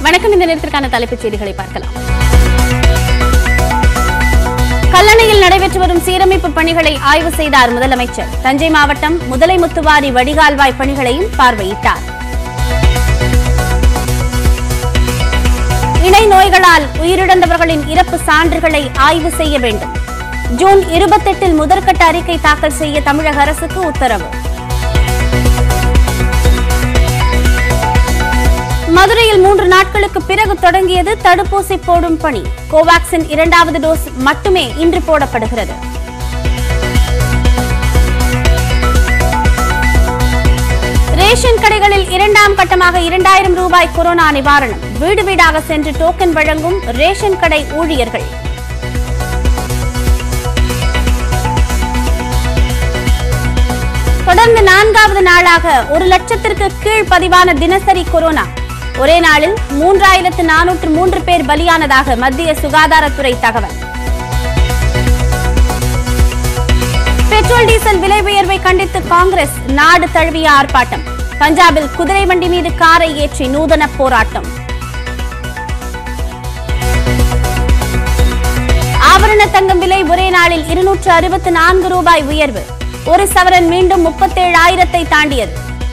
வணக்கம் இந்த நேரத்திற்கான தலைப்புச் செய்திகளை பார்க்கலாம் கல்லணையில் நடைபெற்று வரும் சீரமைப்பு பணிகளை ஆய்வு செய்தார் முதலமைச்சர் தஞ்சை மாவட்டம் முதலை முத்துவாரி வடிகால்வாய் பணிகளையும் பார்வையிட்டார் இணை நோய்களால் உயிரிழந்தவர்களின் இறப்பு சான்றுகளை ஆய்வு செய்ய வேண்டும் ஜூன் இருபத்தெட்டில் முதற்கட்ட அறிக்கை தாக்கல் செய்ய தமிழக அரசுக்கு உத்தரவு மதுரையில் மூன்று நாட்களுக்கு பிறகு தொடங்கியது தடுப்பூசி போடும் பணி கோவாக்சின் இரண்டாவது டோஸ் மட்டுமே இன்று போடப்படுகிறது ரேஷன் கடைகளில் இரண்டாம் கட்டமாக இரண்டாயிரம் ரூபாய் கொரோனா நிவாரணம் வீடு வீடாக சென்று டோக்கன் வழங்கும் ரேஷன் கடை ஊழியர்கள் தொடர்ந்து நான்காவது நாளாக ஒரு லட்சத்திற்கு கீழ் பதிவான தினசரி கொரோனா ஒரே நாளில் மூன்றாயிரத்து நானூற்று மூன்று பேர் பலியானதாக மத்திய சுகாதாரத்துறை தகவல் பெட்ரோல் டீசல் விலை உயர்வை கண்டித்து காங்கிரஸ் நாடு தழுவிய ஆர்ப்பாட்டம் பஞ்சாபில் குதிரை வண்டி மீது காரை ஏற்றி நூதன போராட்டம் ஆபரண தங்கம் விலை ஒரே நாளில் இருநூற்று அறுபத்து நான்கு ரூபாய் உயர்வு ஒரு சவரன் மீண்டும் முப்பத்தேழு ஆயிரத்தை தாண்டியது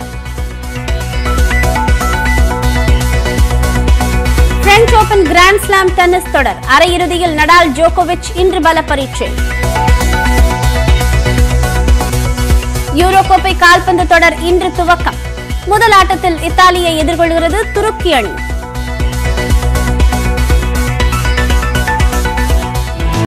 French Open Grand Slam tennis தொடர் அரையிறுதியில் நடால் ஜோகோவிச் இன்று பல பரீட்சை யூரோ கோப்பை கால்பந்து தொடர் இன்று துவக்கம் முதல் ஆட்டத்தில் இத்தாலியை எதிர்கொள்கிறது துருக்கி அணி